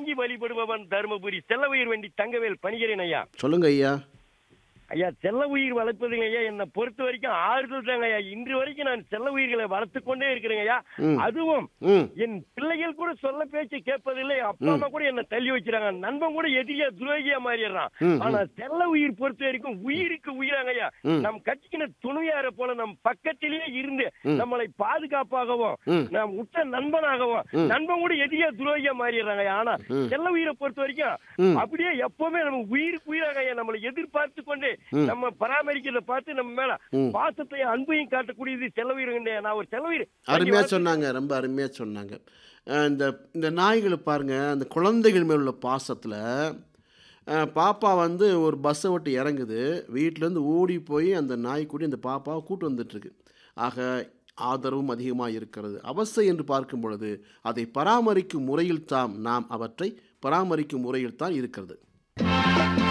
வணங்கி வழிபடுபவன் தருமபுரி செல்ல உயிர் வண்டி தங்கவேல் பணிகிறேன் ஐயா சொல்லுங்க ஐயா ஐயா செல்ல உயிர் வளர்ப்பதுங்க ஐயா என்னை பொறுத்த வரைக்கும் ஆறுதல் தாங்க ஐயா இன்று வரைக்கும் நான் செல்ல உயிர்களை வளர்த்து கொண்டே இருக்கிறேங்க ஐயா ம். அதுவும் ம் என் பிள்ளைகள் கூட சொல்ல பேச்சு கேட்பதில்லை அப்பா அம்மா கூட என்ன தள்ளி வச்சிருக்காங்க நண்பன் கூட எதிரியா துரோகியா மாறிடுறான் ம், ஆனா செல்ல உயிர் பொறுத்த வரைக்கும் உயிருக்கு உயிராங்க ஐயா ம். நம் கட்சிக்கின துணையார போல நம் பக்கத்திலேயே இருந்து நம்மளை பாதுகாப்பாகவும் ம். நாம் உற்ற நண்பனாகவும் ம். நண்பன் கூட எதிரியா துரோகியா மாறிடுறாங்க ஐயா ஆனா ம். செல்ல உயிரை பொறுத்த வரைக்கும் ம். அப்படியே எப்பவுமே நம்ம உயிருக்கு உயிராக ஐயா நம்மளை எதிர்பார்த்து கொண்டு ம். நம்ம பராமரிக்கிறத பார்த்து நம்ம மேல ம். பாசத்தையும் அன்பையும் காட்டக்கூடியது செல்ல உயிர் நான் ஒரு செல்ல உயிர் அருமையாக சொன்னாங்க ரொம்ப அருமையாக சொன்னாங்க அஹ் இந்த இந்த நாய்களை பாருங்க அந்த குழந்தைகள் மேல் உள்ள பாசத்தில் பாப்பா வந்து ஒரு பஸ்ஸை விட்டு இறங்குது வீட்டிலேருந்து ஓடி போய் அந்த நாய்க்குடி அந்த பாப்பாவை கூட்டு வந்துட்டுருக்கு ஆக ஆதரவும் அதிகமாக இருக்கிறது அவஸ்தை என்று பார்க்கும் பொழுது அதை பராமரிக்கும் முறையில் தான் நாம் அவற்றை பராமரிக்கும் முறையில் தான் இருக்கிறது